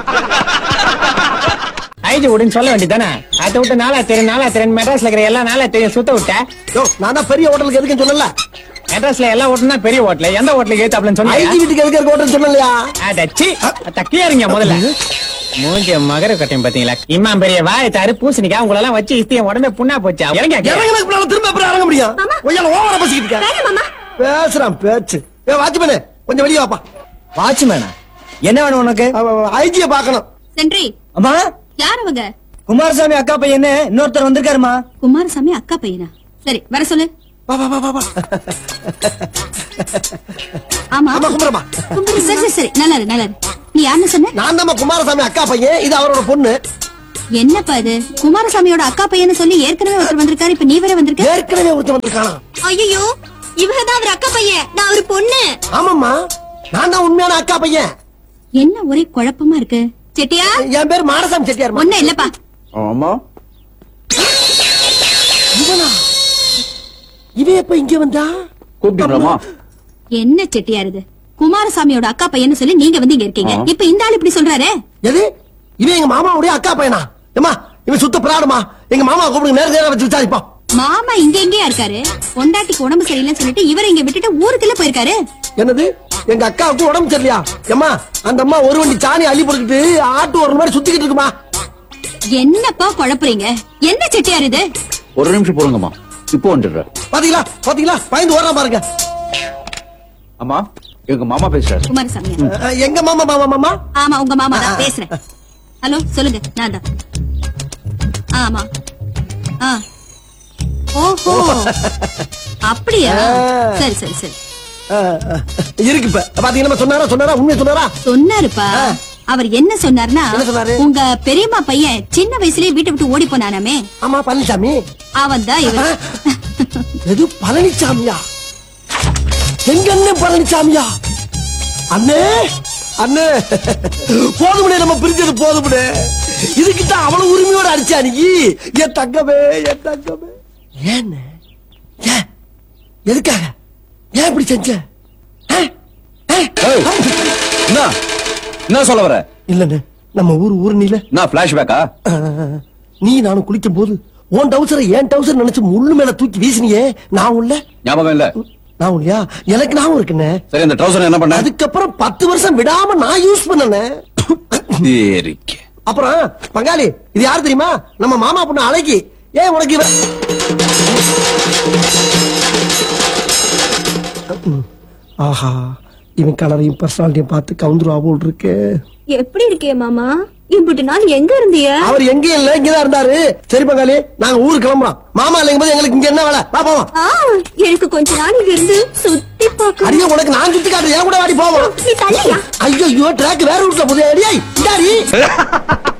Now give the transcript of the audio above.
IG விடுன்னு சொல்ல வேண்டியதானே அதை விட்டு நாளா தெரியும் நாளா தெரியும் மெட்ராஸ்ல இருக்கிற எல்லா நாளா தெரியும் சுத்த விட்ட யோ நான் தான் பெரிய ஹோட்டலுக்கு எதுக்குன்னு சொல்லல மெட்ராஸ்ல எல்லா ஹோட்டலும் தான் பெரிய ஹோட்டல் எந்த ஹோட்டலுக்கு ஏத்தாப்லன்னு ஐஜி சொன்னீங்க வீட்டுக்கு எதுக்கு இருக்க ஹோட்டல் சொல்லலையா அடச்சி தக்கியா இருங்க முதல்ல மூஞ்சிய மகர கட்டையும் பாத்தீங்களா இம்மா பெரிய வாய் தாரு பூசணிக்கா உங்களை எல்லாம் வச்சு இஸ்தியம் உடம்பே புண்ணா போச்சா இறங்க இறங்கினதுக்கு பின்னால திரும்ப எப்படி இறங்க முடியும் ஒய்யால ஓவரா பேசிக்கிட்டு இருக்க. பேசுறான் பேச்சு ஏ வாட்ச்மேனு கொஞ்சம் வெளியே வாப்பா வாட்ச்மேனா என்ன வேணும் உனக்கு ஐஜிய பாக்கணும் சென்றி அம்மா யார் அவங்க குமாரசாமி அக்கா பையன் இன்னொருத்தர் வந்திருக்காருமா குமாரசாமி அக்கா பையனா சரி வர சொல்லு வா வா வா வா வா ஆமா ஆமா குமரமா கும்பிடு சரி சரி சரி நல்லா இரு, நல்லா இரு. நீ யாருன்னு சொன்ன நான் தான் குமாரசாமி அக்கா பையன் இது அவரோட பொண்ணு என்னப்பா இது குமாரசாமியோட அக்கா பையன்னு சொல்லி ஏற்கனவே ஒருத்தர் வந்திருக்காரு இப்ப நீ வேற வந்திருக்க ஏற்கனவே ஒருத்தன் வந்திருக்கானா ஐயோ இவங்க தான் அவர் அக்கா பையன் நான் அவர் பொண்ணு ஆமாம்மா நான் தான் உண்மையான அக்கா பையன் என்ன ஒரே குழப்பமா இருக்கு செட்டியா என் பேர் மாடசாமி செட்டியார் ஒண்ணு இல்லப்பா ஆமா இவனா இவன் எப்ப இங்க வந்தா கூப்பிட்டீங்களாமா என்ன செட்டியார் இது குமாரசாமியோட அக்கா பையன்னு சொல்லி நீங்க வந்து இங்க இருக்கீங்க ஆ. இப்ப இந்த ஆள் இப்படி சொல்றாரு எது இவன் எங்க மாமாவுடைய அக்கா பையனா ஏமா இவன் சுத்த பிராடுமா எங்க மாமா கூப்பிடுங்க நேரம் நேரம் வச்சு விசாரிப்போம் மாமா இங்க எங்கேயா இருக்காரு பொண்டாட்டிக்கு உடம்பு சரியில்லைன்னு சொல்லிட்டு இவரை இங்க விட்டுட்டு ஊருக்குள்ள போயிருக்காரு என்னது எங்க அக்காவுக்கு உடம்பு சரியில்லையா ஏமா அந்த அம்மா ஒரு வண்டி சாணி அள்ளி போட்டுக்கிட்டு ஆட்டு ஒரு மாதிரி சுத்திக்கிட்டு இருக்குமா என்னப்பா குழப்புறீங்க என்ன செட்டியார் இது ஒரு நிமிஷம் போடுங்கம்மா இப்போ வந்துடுறேன் பாத்தீங்களா பாத்தீங்களா பயந்து ஓடுறான் பாருங்க அம்மா எங்க மாமா பேசுறாரு குமாரசாமி அஹ், எங்க மாமா மாமா மாமா ஆமா உங்க மாமா ஆ, தான் ஆ. பேசுறேன் ஹலோ சொல்லுங்க நான் தான் ஆமா ஆ ஓஹோ அப்படியா ஆ. சரி சரி சரி அஹ், அஹ், இருக்கு இப்ப பாத்தீங்களா சொன்னாரா சொன்னாரா உண்மை சொன்னாரா சொன்னாருப்பா ஆ. அவர் என்ன சொன்னார்னா என்ன சொன்னாரு? உங்க பெரியம்மா பையன் சின்ன வயசுலயே வீட்டை விட்டு ஓடி போனானாமே ஆமா பழனிசாமி அவன் தான் இவர் எது பழனிசாமியா எங்க அண்ணன் பழனிசாமியா அண்ணே அண்ணே போதுமுடே நம்ம பிரிஞ்சது போதுமுடே இதுக்கிட்ட அவ்வளவு உரிமையோட அடிச்சா நீ என் தங்கமே என் தங்கமே ஏன் ஏன் எதுக்காக ஏன் இப்படி செஞ்ச ஆ? ஆ? ஏய். என்ன என்ன சொல்ல வர இல்லண்ணே நம்ம ஊர் ஊர் நீல என்ன பிளாஷ்பேக்கா நீ நானும் குளிக்கும் போது உன் டவுசரை ஏன் டவுசர் நினைச்சு முள்ளு மேல தூக்கி வீசினியே நான் உள்ள ஞாபகம் இல்ல நான் இல்லையா எனக்கு ஞாபகம் இருக்குண்ணே சரி அந்த ட்ரௌசர் என்ன பண்ண அதுக்கப்புறம் பத்து வருஷம் விடாம நான் யூஸ் பண்ணனே சரிக்கு. அப்புறம் பங்காளி இது யாரு தெரியுமா நம்ம மாமா பொண்ணு அழகி ஏன் உனக்கு இவ ஆஹா இவன் கலரையும் பர்சனாலிட்டியும் பார்த்து கவுந்துருவா போல் இருக்கு எப்படி இருக்கே மாமா இப்படி நாள் எங்க இருந்திய அவர் எங்கேயும் இல்ல இங்கதான் இருந்தாரு சரி பங்காளி நாங்க ஊருக்கு கிளம்புறோம் மாமா இல்லைங்கும் போது எங்களுக்கு இங்க என்ன வேலை வா போவோம் ஆ, எனக்கு கொஞ்ச நாள் இங்க இருந்து சுத்தி பார்க்க அடியே உனக்கு நான் சுத்தி காட்டுறேன் என் கூட வாடி போவோம் நீ தள்ளியா ஐயோ ட்ராக் வேற ரூட்ல புதிய அடியாய் இந்தாடி